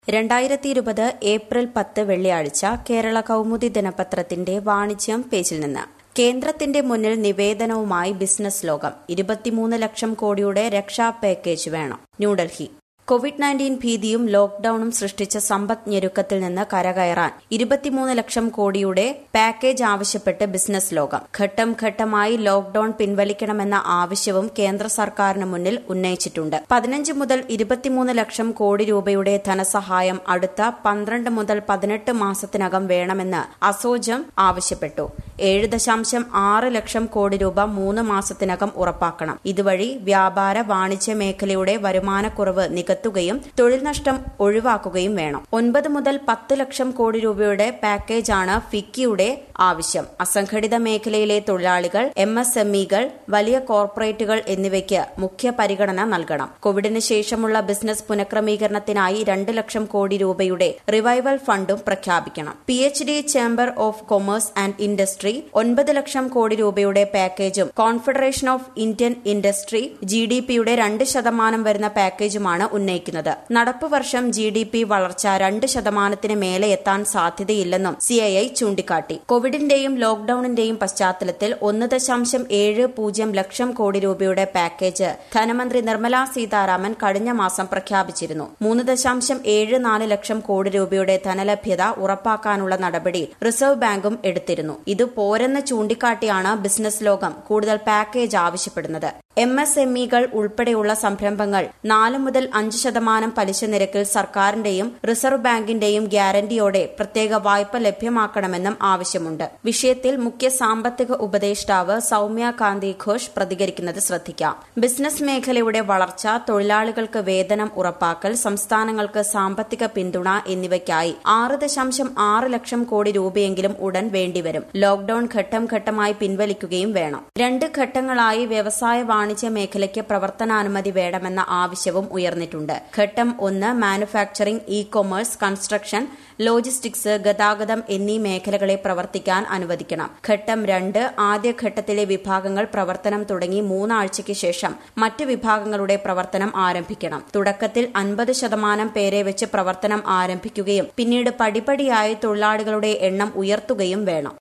രണ്ടായിരത്തി ഇരുപത് ഏപ്രിൽ പത്ത് വെള്ളിയാഴ്ച കേരള കൗമുദി ദിനപത്രത്തിന്റെ വാണിജ്യം പേജിൽ നിന്ന് കേന്ദ്രത്തിന്റെ മുന്നിൽ നിവേദനവുമായി ബിസിനസ് ലോകം ഇരുപത്തിമൂന്ന് ലക്ഷം കോടിയുടെ രക്ഷാ പാക്കേജ് വേണം ന്യൂഡൽഹി കോവിഡ് നയൻറ്റീൻ ഭീതിയും ലോക്ഡൌണും സൃഷ്ടിച്ച സമ്പദ് ഞെരുക്കത്തിൽ നിന്ന് കരകയറാൻ ഇരുപത്തിമൂന്ന് ലക്ഷം കോടിയുടെ പാക്കേജ് ആവശ്യപ്പെട്ട് ബിസിനസ് ലോകം ഘട്ടം ഘട്ടമായി ലോക്ഡൌൺ പിൻവലിക്കണമെന്ന ആവശ്യവും കേന്ദ്ര സർക്കാരിന് മുന്നിൽ ഉന്നയിച്ചിട്ടുണ്ട് പതിനഞ്ച് മുതൽ ഇരുപത്തിമൂന്ന് ലക്ഷം കോടി രൂപയുടെ ധനസഹായം അടുത്ത പന്ത്രണ്ട് മുതൽ പതിനെട്ട് മാസത്തിനകം വേണമെന്ന് അസോജം ആവശ്യപ്പെട്ടു ഏഴ് ദശാംശം ആറ് ലക്ഷം കോടി രൂപ മൂന്ന് മാസത്തിനകം ഉറപ്പാക്കണം ഇതുവഴി വ്യാപാര വാണിജ്യ മേഖലയുടെ വരുമാനക്കുറവ് നികത്തുകയും തൊഴിൽ നഷ്ടം ഒഴിവാക്കുകയും വേണം ഒൻപത് മുതൽ പത്ത് ലക്ഷം കോടി രൂപയുടെ പാക്കേജാണ് ഫിക്കിയുടെ ആവശ്യം അസംഘടിത മേഖലയിലെ തൊഴിലാളികൾ എം എസ് എം ഇകൾ വലിയ കോർപ്പറേറ്റുകൾ എന്നിവയ്ക്ക് മുഖ്യ പരിഗണന നൽകണം കോവിഡിന് ശേഷമുള്ള ബിസിനസ് പുനഃക്രമീകരണത്തിനായി രണ്ട് ലക്ഷം കോടി രൂപയുടെ റിവൈവൽ ഫണ്ടും പ്രഖ്യാപിക്കണം P H D chamber of commerce and industry ഒൻപത് ലക്ഷം കോടി രൂപയുടെ പാക്കേജും confederation of Indian industry G D പിയുടെ രണ്ട് ശതമാനം വരുന്ന പാക്കേജുമാണ് ഉന്നയിക്കുന്നത് നടപ്പ് വർഷം ജി ഡി പി വളർച്ച രണ്ട് ശതമാനത്തിന് മേലെ എത്താൻ സാധ്യതയില്ലെന്നും സി ഐ ഐ ചൂണ്ടിക്കാട്ടി കോവിഡിന്റെയും ലോക്ഡൌണിന്റെയും പശ്ചാത്തലത്തിൽ ഒന്ന് ദശാംശം ഏഴ് പൂജ്യം ലക്ഷം കോടി രൂപയുടെ പാക്കേജ് ധനമന്ത്രി നിർമ്മല സീതാരാമൻ കഴിഞ്ഞ മാസം പ്രഖ്യാപിച്ചിരുന്നു മൂന്ന് ദശാംശം ഏഴ് നാല് ലക്ഷം കോടി രൂപയുടെ ധനലഭ്യത ഉറപ്പാക്കാനുള്ള നടപടി റിസർവ് ബാങ്കും എടുത്തിരുന്നു ഇത് പോരെന്ന് ചൂണ്ടിക്കാട്ടിയാണ് ബിസിനസ് ലോകം കൂടുതൽ പാക്കേജ് ആവശ്യപ്പെടുന്നത് എം എസ് എം ഇകൾ ഉൾപ്പെടെയുള്ള സംരംഭങ്ങൾ നാല് മുതൽ അഞ്ച് ശതമാനം പലിശ നിരക്കിൽ സർക്കാരിന്റെയും റിസർവ് ബാങ്കിന്റെയും ഗ്യാരണ്ടിയോടെ പ്രത്യേക വായ്പ ലഭ്യമാക്കണമെന്നും ആവശ്യമുണ്ട് വിഷയത്തിൽ മുഖ്യ സാമ്പത്തിക ഉപദേഷ്ടാവ് സൌമ്യ കാന്തി ഘോഷ് പ്രതികരിക്കുന്നത് ശ്രദ്ധിക്കാം ബിസിനസ് മേഖലയുടെ വളർച്ച തൊഴിലാളികൾക്ക് വേതനം ഉറപ്പാക്കൽ സംസ്ഥാനങ്ങൾക്ക് സാമ്പത്തിക പിന്തുണ എന്നിവയ്ക്കായി ആറ് ദശാംശം ആറ് ലക്ഷം കോടി രൂപയെങ്കിലും ഉടൻ വേണ്ടിവരും ലോക്ഡൌൺ ഘട്ടം ഘട്ടമായി പിൻവലിക്കുകയും വേണം രണ്ട് ഘട്ടങ്ങളായി വ്യവസായ വാണിജ്യ മേഖലയ്ക്ക് പ്രവർത്തനാനുമതി വേണമെന്ന ആവശ്യവും ഉയർന്നിട്ടുണ്ട് ഘട്ടം ഒന്ന് manufacturing e commerce construction logistics ഗതാഗതം എന്നീ മേഖലകളെ പ്രവർത്തിക്കാൻ അനുവദിക്കണം ഘട്ടം രണ്ട് ആദ്യഘട്ടത്തിലെ വിഭാഗങ്ങൾ പ്രവർത്തനം തുടങ്ങി മൂന്നാഴ്ചയ്ക്ക് ശേഷം മറ്റ് വിഭാഗങ്ങളുടെ പ്രവർത്തനം ആരംഭിക്കണം തുടക്കത്തിൽ അൻപത് ശതമാനം പേരെ വെച്ച് പ്രവർത്തനം ആരംഭിക്കുകയും പിന്നീട് പടിപടിയായി തൊഴിലാളികളുടെ എണ്ണം ഉയർത്തുകയും വേണം